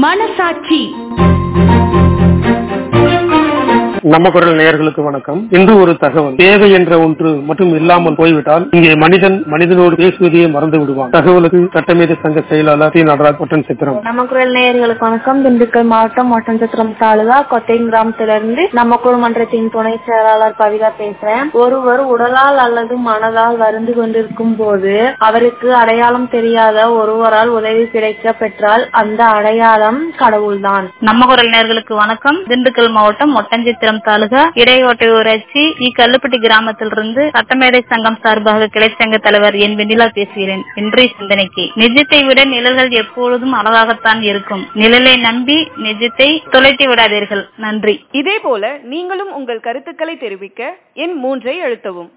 மனசாட்சி நம்ம குரல் நேயர்களுக்கு வணக்கம் இன்று ஒரு தகவல் தேவை என்ற ஒன்று மட்டும் இல்லாமல் போய்விட்டால் இங்கே மனிதன் மனிதனோடு பேசுவதையே மறந்து விடுவான் தகவலுக்கு சட்டமேதை சங்க செயலாளர் டி நடராஜ் ஒட்டன் சித்திரம் நம்ம குரல் நேயர்களுக்கு வணக்கம் திண்டுக்கல் மாவட்டம் ஒட்டன்சத்திரம் தாலுகா கொத்தை கிராமத்திலிருந்து நம்ம குரல் மன்றத்தின் துணை செயலாளர் கவிதா பேசுறேன் ஒருவர் உடலால் அல்லது மனதால் வருந்து கொண்டிருக்கும் போது அவருக்கு அடையாளம் தெரியாத ஒருவரால் உதவி கிடைக்க பெற்றால் அந்த அடையாளம் கடவுள்தான் நம்ம குரல் நேர்களுக்கு வணக்கம் திண்டுக்கல் மாவட்டம் ஒட்டஞ்சித்திரம் தாலுகா இடையோட்டை ஊராட்சி இ கல்லுப்பட்டி கிராமத்திலிருந்து சட்டமேடை சங்கம் சார்பாக கிளைச்சங்க தலைவர் என் வெண்ணிலா பேசுகிறேன் இன்றைய சிந்தனைக்கு நிஜத்தை விட நிழல்கள் எப்பொழுதும் அழகாகத்தான் இருக்கும் நிழலை நம்பி நிஜத்தை தொலைத்து விடாதீர்கள் நன்றி இதே போல நீங்களும் உங்கள் கருத்துக்களை தெரிவிக்க எண் மூன்றை அழுத்தவும்